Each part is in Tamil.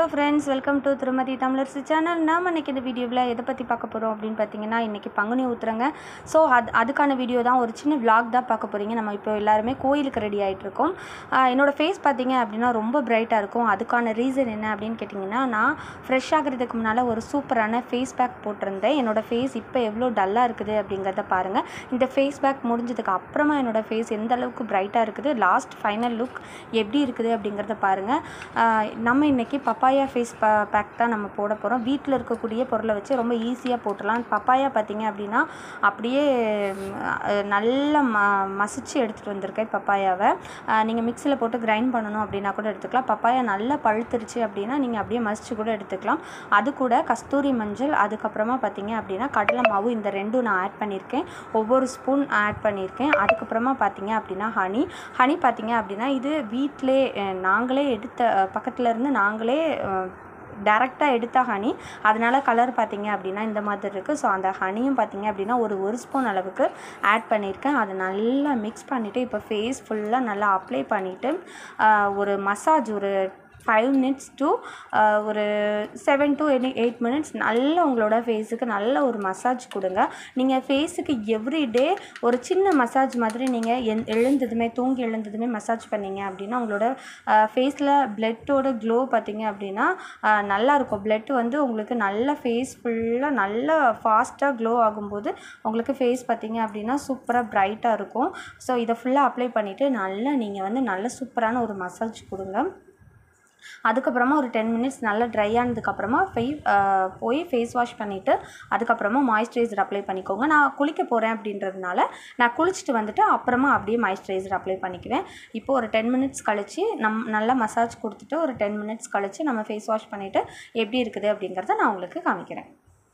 ஃப்ரெண்ட்ஸ் வெல்கம் டு திருமதி தமிழரசு சேனல் நாம் இன்னைக்கு இந்த வீடியோவில் எதை பற்றி பார்க்க போகிறோம் அப்படின்னு பார்த்தீங்கன்னா இன்றைக்கி பங்குனி ஊத்துறங்க ஸோ அது அதுக்கான வீடியோ தான் ஒரு சின்ன vlog தான் பார்க்க போகிறீங்க நம்ம இப்போ எல்லாருமே கோயிலுக்கு ரெடி ஆகிட்டு இருக்கோம் ஆஹ் என்னோட ஃபேஸ் பார்த்தீங்க அப்படின்னா ரொம்ப பிரைட்டாக இருக்கும் அதுக்கான ரீசன் என்ன அப்படின்னு கேட்டிங்கன்னா நான் ஃப்ரெஷ் ஆகிறதுக்கு முன்னால் ஒரு சூப்பரான ஃபேஸ் பேக் போட்டிருந்தேன் என்னோட ஃபேஸ் இப்போ எவ்வளோ டல்லாக இருக்குது அப்படிங்கிறத பாருங்கள் இந்த ஃபேஸ் பேக் முடிஞ்சதுக்கு அப்புறமா என்னோட ஃபேஸ் எந்த அளவுக்கு பிரைட்டாக இருக்குது லாஸ்ட் ஃபைனல் லுக் எப்படி இருக்குது அப்படிங்கிறத பாருங்கள் ஆஹ் நம்ம இன்றைக்கி பப்பாயா ஃபேஸ் ப பேக் தான் நம்ம போட போகிறோம் வீட்டில் இருக்கக்கூடிய பொருளை வச்சு ரொம்ப ஈஸியாக போட்டுடலாம் பப்பாயா பார்த்தீங்க அப்படின்னா அப்படியே ம், அஹ், நல்லா ம மசிச்சு எடுத்துகிட்டு வந்திருக்கேன் பப்பாயாவை நீங்கள் மிக்சியில் போட்டு கிரைண்ட் பண்ணணும் அப்படின்னா கூட எடுத்துக்கலாம் பப்பாயா நல்லா பழுத்துருச்சு அப்படின்னா நீங்கள் அப்படியே மசிச்சு கூட எடுத்துக்கலாம் அது கூட கஸ்தூரி மஞ்சள் அதுக்கப்புறமா பார்த்தீங்க அப்படின்னா கடலை மாவு இந்த ரெண்டும் நான் ஆட் பண்ணியிருக்கேன் ஒவ்வொரு ஸ்பூன் ஆட் பண்ணியிருக்கேன் அதுக்கப்புறமா பார்த்தீங்க அப்படின்னா ஹனி ஹனி பார்த்தீங்க அப்படின்னா இது வீட்டிலே அஹ், நாங்களே எடுத்த அஹ், பக்கத்துல இருந்து நாங்களே டேரெக்டாக எடுத்த ஹனி அதனால கலர் பார்த்தீங்க அப்படின்னா இந்த மாதிரி இருக்குது ஸோ அந்த ஹனியும் பார்த்தீங்க அப்படின்னா ஒரு ஒரு ஸ்பூன் அளவுக்கு ஆட் பண்ணியிருக்கேன் அதை நல்லா மிக்ஸ் பண்ணிவிட்டு இப்போ ஃபேஸ் ஃபுல்லாக நல்லா அப்ளை பண்ணிவிட்டு ஒரு மசாஜ் ஒரு ஃபைவ் மினிட்ஸ் டு ஒரு செவன் டு எயிட் மினிட்ஸ் நல்ல உங்களோட ஃபேஸுக்கு நல்ல ஒரு மசாஜ் கொடுங்க நீங்கள் ஃபேஸுக்கு எவ்ரி டே ஒரு சின்ன மசாஜ் மாதிரி நீங்கள் எந் எழுந்ததுமே தூங்கி எழுந்ததுமே மசாஜ் பண்ணீங்க அப்படின்னா உங்களோட ஃபேஸில் பிளட்டோட க்ளோ பார்த்தீங்க அப்படின்னா அஹ், நல்லா இருக்கும் பிளட் வந்து உங்களுக்கு நல்ல ஃபேஸ் ஃபுல்லாக நல்லா ஃபாஸ்ட்டாக க்ளோ ஆகும்போது உங்களுக்கு ஃபேஸ் பார்த்தீங்க அப்படின்னா சூப்பராக பிரைட்டாக இருக்கும் ஸோ இதை ஃபுல்லாக அப்ளை பண்ணிவிட்டு நல்லா நீங்கள் வந்து நல்ல சூப்பரான ஒரு மசாஜ் கொடுங்க அதுக்கப்புறமா ஒரு டென் மினிட்ஸ் நல்லா ட்ரை ஆனதுக்கப்புறமா ஃபே போய் ஃபேஸ் வாஷ் பண்ணிவிட்டு அதுக்கப்புறமா மாய்ஸ்சரைசர் அப்ளை பண்ணிக்கோங்க நான் குளிக்க போகிறேன் அப்படின்றதுனால நான் குளிச்சுட்டு வந்துட்டு அப்புறமா அப்படியே மாய்ஸ்சரைசர் அப்ளை பண்ணிக்குவேன் இப்போ ஒரு டென் மினிட்ஸ் கழித்து நம் நல்லா மசாஜ் கொடுத்துட்டு ஒரு டென் மினிட்ஸ் கழித்து நம்ம ஃபேஸ் வாஷ் பண்ணிவிட்டு எப்படி இருக்குது அப்படிங்கிறத நான் உங்களுக்கு காமிக்கிறேன்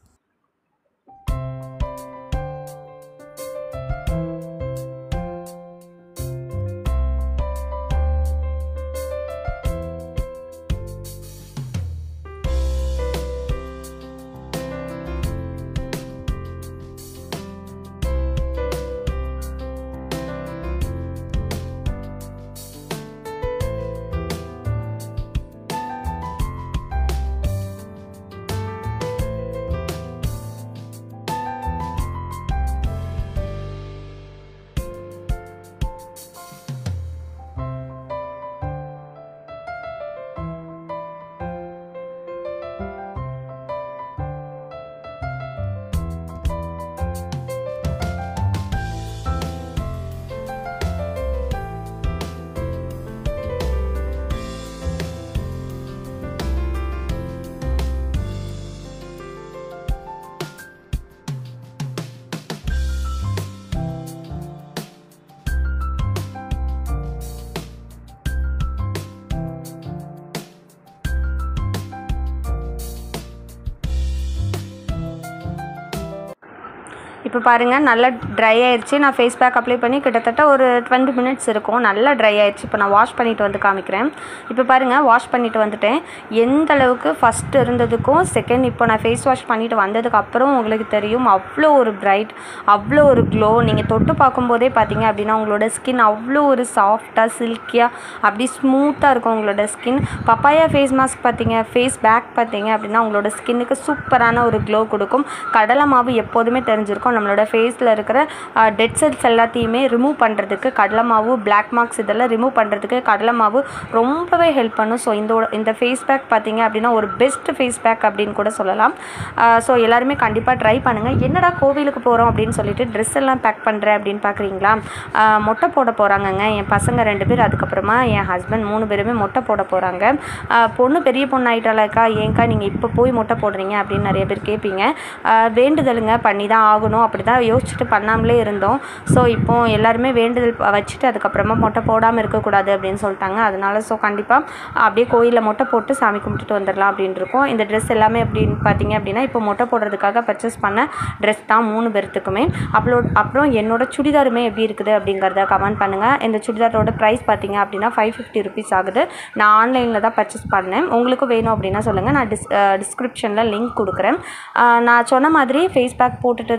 இப்போ பாருங்கள் நல்லா ட்ரை ஆயிடுச்சு நான் ஃபேஸ் பேக் அப்ளை பண்ணி கிட்டத்தட்ட ஒரு டுவெண்ட்டி மினிட்ஸ் இருக்கும் நல்லா ட்ரை ஆயிடுச்சு இப்போ நான் வாஷ் பண்ணிட்டு வந்து காமிக்கிறேன் இப்போ பாருங்கள் வாஷ் பண்ணிட்டு வந்துட்டேன் எந்த அளவுக்கு ஃபஸ்ட் இருந்ததுக்கும் செகண்ட் இப்போ நான் ஃபேஸ் வாஷ் பண்ணிட்டு வந்ததுக்கு அப்புறம் உங்களுக்கு தெரியும் அவ்வளோ ஒரு பிரைட் அவ்வளோ ஒரு க்ளோ நீங்கள் தொட்டு பார்க்கும்போதே பார்த்தீங்க அப்படின்னா உங்களோட ஸ்கின் அவ்வளோ ஒரு சாஃப்டாக சில்கியாக அப்படி ஸ்மூத்தாக இருக்கும் உங்களோட ஸ்கின் பப்பாயா ஃபேஸ் மாஸ்க் பார்த்தீங்க ஃபேஸ் பேக் பார்த்தீங்க அப்படின்னா உங்களோட ஸ்கின்னுக்கு சூப்பரான ஒரு க்ளோ கொடுக்கும் கடலை மாவு எப்போதுமே தெரிஞ்சிருக்கும் நம்மளோட ஃபேஸில் இருக்கிற டெட் செல்ஸ் எல்லாத்தையுமே ரிமூவ் பண்ணுறதுக்கு கடலை மாவு பிளாக் மார்க்ஸ் இதெல்லாம் ரிமூவ் பண்ணுறதுக்கு கடலை மாவு ரொம்பவே ஹெல்ப் பண்ணும் ஸோ இந்த இந்த ஃபேஸ் பேக் பார்த்தீங்க அப்படின்னா ஒரு பெஸ்ட் ஃபேஸ் பேக் அப்படின்னு கூட சொல்லலாம் ஸோ எல்லாருமே கண்டிப்பாக ட்ரை பண்ணுங்கள் என்னடா கோவிலுக்கு போகிறோம் அப்படின்னு சொல்லிட்டு ட்ரெஸ் எல்லாம் பேக் பண்ணுறேன் அப்படின்னு பார்க்குறீங்களா ஆஹ் மொட்டை போட போகிறாங்கங்க என் பசங்க ரெண்டு பேர் அதுக்கப்புறமா என் ஹஸ்பண்ட் மூணு பேருமே மொட்டை போட போகிறாங்க பொண்ணு பெரிய பொண்ணு ஆகிட்டாலாக்கா ஏன்க்கா நீங்கள் இப்போ போய் மொட்டை போடுறீங்க அப்படின்னு நிறைய பேர் கேட்பீங்க ஆஹ் வேண்டுதலுங்க பண்ணி தான் ஆகணும் அப்படி தான் யோசிச்சுட்டு பண்ணாமலே இருந்தோம் ஸோ இப்போ எல்லாருமே வேண்டுதல் ப- வச்சுட்டு அதுக்கப்புறமா மொட்டை போடாமல் இருக்கக்கூடாது அப்படின்னு சொல்லிட்டாங்க அதனால ஸோ கண்டிப்பாக அப்படியே கோயிலில் மொட்டை போட்டு சாமி கும்பிட்டுட்டு வந்துடலாம் அப்படின்னு இருக்கோம் இந்த ட்ரெஸ் எல்லாமே அப்படின்னு பார்த்தீங்க அப்படின்னா இப்போ மொட்டை போடுறதுக்காக பர்ச்சேஸ் பண்ண ட்ரெஸ் தான் மூணு பேர்த்துக்குமே அப்லோட் அப்புறம் என்னோட சுடிதாருமே எப்படி இருக்குது அப்படிங்கிறத கமெண்ட் பண்ணுங்கள் இந்த சுடிதாரோட ப்ரைஸ் பார்த்தீங்க அப்படின்னா ஃபைவ் ஃபிஃப்டி ருபீஸ் ஆகுது நான் ஆன்லைனில் தான் பர்ச்சேஸ் பண்ணேன் உங்களுக்கும் வேணும் அப்படின்னா சொல்லுங்கள் நான் டிஸ் டிஸ்கிரிப்ஷனில் லிங்க் கொடுக்குறேன் ஆஹ் நான் சொன்ன மாதிரி ஃபேஸ் பேக் போட்டுட்டதுக்கு அப்புறம்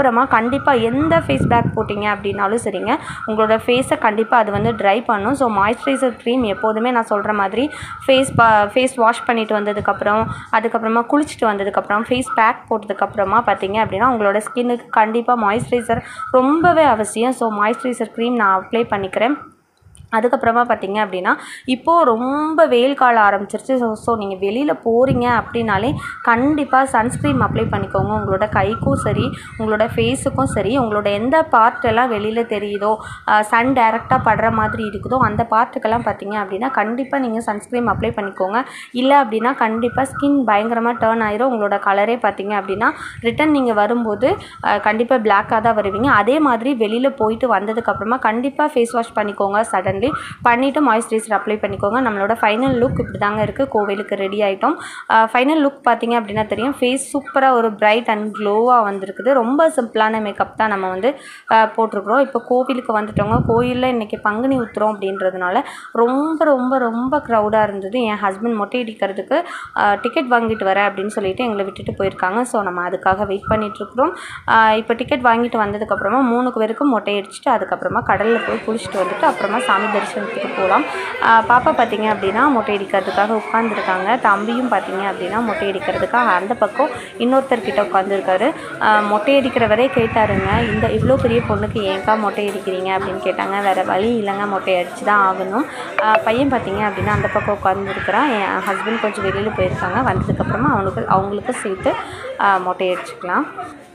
அதுக்கப்புறமா கண்டிப்பாக எந்த ஃபேஸ் பேக் போட்டிங்க அப்படின்னாலும் சரிங்க உங்களோட ஃபேஸை கண்டிப்பாக அது வந்து ட்ரை பண்ணும் ஸோ மாய்ஸ்சரைசர் க்ரீம் எப்போதுமே நான் சொல்கிற மாதிரி ஃபேஸ் பா ஃபேஸ் வாஷ் பண்ணிட்டு வந்ததுக்கப்புறம் அதுக்கப்புறமா குளிச்சுட்டு வந்ததுக்கப்புறம் ஃபேஸ் பேக் போட்டதுக்கப்புறமா பார்த்தீங்க அப்படின்னா உங்களோட ஸ்கின்னுக்கு கண்டிப்பாக மாய்ஸ்சரைசர் ரொம்பவே அவசியம் ஸோ மாய்ஸ்சரைசர் க்ரீம் நான் அப்ளை பண்ணிக்கிறேன் அதுக்கப்புறமா பார்த்தீங்க அப்படின்னா இப்போது ரொம்ப வெயில் காலம் ஆரம்பிச்சிருச்சு ஸோ ஸோ நீங்கள் வெளியில் போகிறீங்க அப்படின்னாலே கண்டிப்பாக சன்ஸ்க்ரீம் அப்ளை பண்ணிக்கோங்க உங்களோட கைக்கும் சரி உங்களோட ஃபேஸுக்கும் சரி உங்களோட எந்த பார்ட் எல்லாம் வெளியில் தெரியுதோ சன் டைரெக்டாக படுற மாதிரி இருக்குதோ அந்த பார்ட்டுக்கெல்லாம் பார்த்தீங்க அப்படின்னா கண்டிப்பாக நீங்கள் சன்ஸ்க்ரீம் அப்ளை பண்ணிக்கோங்க இல்லை அப்படின்னா கண்டிப்பாக ஸ்கின் பயங்கரமாக டேர்ன் ஆயிரும் உங்களோட கலரே பார்த்தீங்க அப்படின்னா ரிட்டன் நீங்கள் வரும்போது கண்டிப்பாக பிளாக்காக தான் வருவீங்க அதே மாதிரி வெளியில் போயிட்டு வந்ததுக்கப்புறமா கண்டிப்பாக ஃபேஸ் வாஷ் பண்ணிக்கோங்க சடன்லி பண்ணிவிட்டு மாய்ஸ்சரைசர் அப்ளை பண்ணிக்கோங்க நம்மளோட ஃபைனல் லுக் இப்படி தாங்க இருக்குது கோவிலுக்கு ரெடி ஆகிட்டோம் ஃபைனல் லுக் பார்த்தீங்க அப்படின்னா தெரியும் ஃபேஸ் சூப்பராக ஒரு பிரைட் அண்ட் க்ளோவாக வந்திருக்குது ரொம்ப சிம்பிளான மேக்கப் தான் நம்ம வந்து அஹ், போட்டிருக்கிறோம் இப்போ கோவிலுக்கு வந்துட்டோங்க கோயிலில் இன்றைக்கி பங்குனி உத்திரம் அப்படின்றதுனால ரொம்ப ரொம்ப ரொம்ப க்ரௌடாக இருந்தது என் ஹஸ்பண்ட் மொட்டை அடிக்கிறதுக்கு டிக்கெட் வாங்கிட்டு வரேன் அப்படின்னு சொல்லிட்டு எங்களை விட்டுட்டு போயிருக்காங்க ஸோ நம்ம அதுக்காக வெயிட் பண்ணிகிட்ருக்குறோம் இப்போ டிக்கெட் வாங்கிட்டு வந்ததுக்கப்புறமா மூணு பேருக்கும் மொட்டை அடிச்சுட்டு அதுக்கப்புறமா கடலில் போய் குளிச்சுட்டு வந்துட்டு அப்புறமா சாமி தரிசனத்துக்கு போகலாம் பாப்பா பார்த்தீங்க அப்படின்னா மொட்டை அடிக்கிறதுக்காக உட்காந்துருக்காங்க தம்பியும் பார்த்தீங்க அப்படின்னா மொட்டை அடிக்கிறதுக்காக அந்த பக்கம் இன்னொருத்தர்கிட்ட உட்காந்துருக்காரு மொட்டை அடிக்கிறவரே கேட்டாருங்க இந்த இவ்வளோ பெரிய பொண்ணுக்கு ஏன்க்கா மொட்டை அடிக்கிறீங்க அப்படின்னு கேட்டாங்க வேறு வழி இல்லைங்க மொட்டை அடிச்சு தான் ஆகணும் ஆஹ் பையன் பார்த்தீங்க அப்படின்னா அந்த பக்கம் உட்காந்துருக்கிறான் என் ஹஸ்பண்ட் கொஞ்சம் வெளியில் போயிருக்காங்க வந்ததுக்கப்புறமா அவனுக்கு அவங்களுக்கு சேர்த்து ஆஹ் மொட்டை அடிச்சுக்கலாம்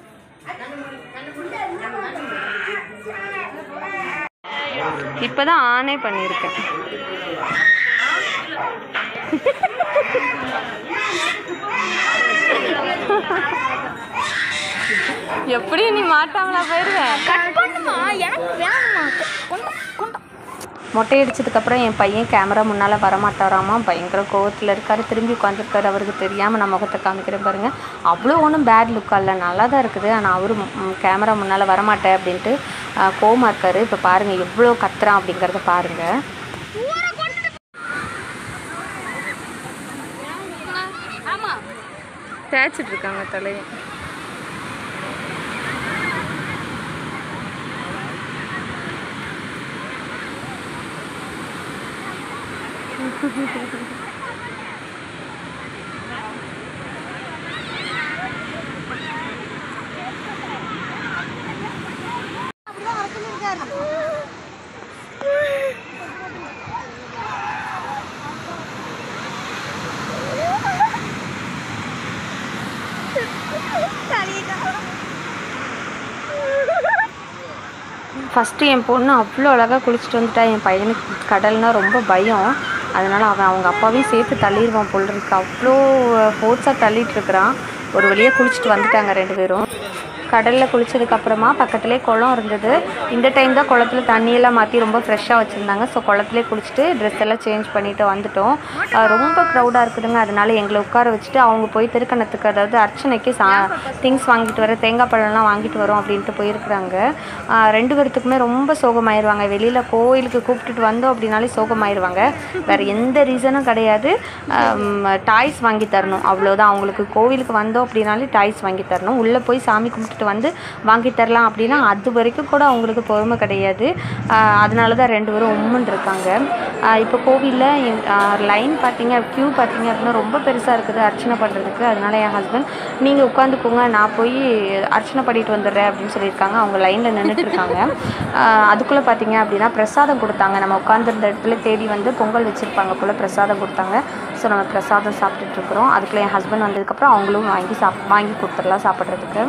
இப்போ தான் ஆனே பண்ணியிருக்கேன் எப்படி நீ மாட்டாமலா போயிடுவேன் கட் பண்ணுமா எனக்கு வேணுமா கொண்டா கொண்டா மொட்டை அடிச்சதுக்கப்புறம் என் பையன் கேமரா முன்னால் வரமாட்டாராமா பயங்கர கோவத்தில் இருக்காரு திரும்பி உட்காந்துருக்காரு அவருக்கு தெரியாமல் நான் முகத்தை காமிக்கிறேன் பாருங்கள் அவ்வளோ ஒன்றும் பேட் லுக்காக இல்லை நல்லா தான் இருக்குது ஆனால் அவரு ம், கேமரா முன்னால் வரமாட்டேன் அப்படின்ட்டு ஆ, கோவமா இருக்காரு இப்போ பாருங்கள் எவ்வளோ கத்துறான் அப்படிங்கிறத பாருங்கள் ஆமா தேய்ச்சிட்டு இருக்காங்க தலையை ஃபஸ்ட்டு என் பொண்ணு அவ்வளோ அழகாக குளிச்சுட்டு வந்துட்டா என் பையனுக்கு கடல்னால் ரொம்ப பயம் அதனால் அவன் அவங்க அப்பாவையும் சேர்த்து தள்ளிடுவான் போல் இருக்கு அவ்வளோ ஃபோர்ஸாக தள்ளிட்டு இருக்கிறான் ஒரு வழியாக குளிச்சுட்டு வந்துட்டாங்க ரெண்டு பேரும் கடலில் குளிச்சதுக்கப்புறமா பக்கத்துலேயே குளம் இருந்தது இந்த டைம் தான் குளத்துல தண்ணியெல்லாம் மாற்றி ரொம்ப ஃப்ரெஷ்ஷாக வச்சுருந்தாங்க ஸோ குளத்துலேயே குளிச்சுட்டு ட்ரெஸ் எல்லாம் சேஞ்ச் பண்ணிட்டு வந்துட்டோம் அஹ் ரொம்ப க்ரௌடாக இருக்குதுங்க அதனால எங்களை உட்கார வச்சுட்டு அவங்க போய் திருக்கணத்துக்கு அதாவது அர்ச்சனைக்கு சா திங்ஸ் வாங்கிட்டு வர தேங்காய் பழம்லாம் வாங்கிட்டு வரோம் அப்படின்ட்டு போயிருக்கிறாங்க அஹ் ரெண்டு பேர்த்துக்குமே ரொம்ப சோகமாயிருவாங்க வெளியில் கோயிலுக்கு கூப்பிட்டுட்டு வந்தோம் அப்படின்னாலே சோகமாயிருவாங்க வேறு எந்த ரீசனும் கிடையாது டாய்ஸ் வாங்கி தரணும் அவ்வளோதான் அவங்களுக்கு கோவிலுக்கு வந்தோம் அப்படின்னாலே டாய்ஸ் வாங்கி தரணும் உள்ளே போய் சாமி கும்பிட்டுட்டு வந்து வாங்கி தரலாம் அப்படின்னா அது வரைக்கும் கூட அவங்களுக்கு பொறுமை கிடையாது ஆஹ் அதனால தான் ரெண்டு பேரும் உம்முன்னு இருக்காங்க ஆஹ் இப்போ கோவிலில் லைன் பார்த்தீங்க க்யூ பார்த்தீங்க அப்படின்னா ரொம்ப பெருசாக இருக்குது அர்ச்சனை பண்ணுறதுக்கு அதனால என் ஹஸ்பண்ட் நீங்கள் உட்காந்துக்கோங்க நான் போய் அர்ச்சனை பண்ணிட்டு வந்துடுறேன் அப்படின்னு சொல்லியிருக்காங்க அவங்க லைனில் நின்றுட்டு இருக்காங்க ஆஹ் அதுக்குள்ளே பார்த்தீங்க அப்படின்னா பிரசாதம் கொடுத்தாங்க நம்ம உட்காந்துருந்த இடத்துல தேடி வந்து பொங்கல் வச்சுருப்பாங்க போல் பிரசாதம் கொடுத்தாங்க ஸோ நம்ம பிரசாதம் சாப்பிட்டுட்டு இருக்கிறோம் அதுக்குள்ளே என் ஹஸ்பண்ட் வந்ததுக்கப்புறம் அவங்களும் வாங்கி சாப் வாங்கி கொடுத்துடலாம் சாப்பிட்றதுக்கு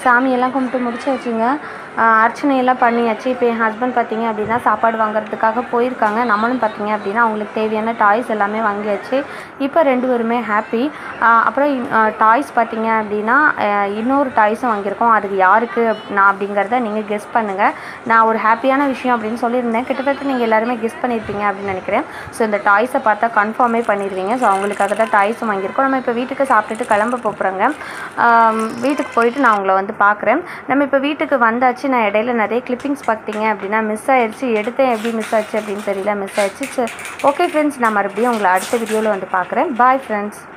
சாமியெல்லாம் கும்பிட்டு முடிச்சாச்சுங்க ஆஹ் அர்ச்சனையெல்லாம் பண்ணியாச்சு இப்போ என் ஹஸ்பண்ட் பார்த்தீங்க அப்படின்னா சாப்பாடு வாங்குறதுக்காக போயிருக்காங்க நம்மளும் பார்த்தீங்க அப்படின்னா அவங்களுக்கு தேவையான டாய்ஸ் எல்லாமே வாங்கியாச்சு இப்போ ரெண்டு பேருமே ஹாப்பி அப்புறம் டாய்ஸ் பார்த்தீங்க அப்படின்னா ஆஹ் இன்னொரு டாய்ஸும் வாங்கியிருக்கோம் அதுக்கு யாருக்கு அப்- நான் அப்படிங்கிறத நீங்கள் கெஸ் பண்ணுங்கள் நான் ஒரு ஹாப்பியான விஷயம் அப்படின்னு சொல்லியிருந்தேன் கிட்டத்தட்ட நீங்கள் எல்லாருமே கெஸ் பண்ணியிருப்பீங்க அப்படின்னு நினைக்கிறேன் ஸோ இந்த டாய்ஸை பார்த்தா கன்ஃபார்மே பண்ணிடுவீங்க ஸோ அவங்களுக்காக தான் டாய்ஸும் வாங்கியிருக்கோம் நம்ம இப்போ வீட்டுக்கு சாப்பிட்டுட்டு கிளம்ப போகிறோங்க வீட்டுக்கு போயிட்டு நான் உங்களை வந்து பார்க்குறேன் நம்ம இப்போ வீட்டுக்கு வந்தாச்சு நான் இடையில நிறைய கிளிப்பிங்ஸ் பார்த்தீங்க அப்படின்னா மிஸ் ஆயிடுச்சு எடுத்தேன் எப்படி மிஸ் ஆச்சு அப்படின்னு தெரியல மிஸ் ஆயிடுச்சு ஓகே ஃப்ரெண்ட்ஸ் நான் மறுபடியும் உங்களை அடுத்த வீடியோவில் வந்து பார்க்குறேன் பாய் ஃப்ரெண்ட்ஸ்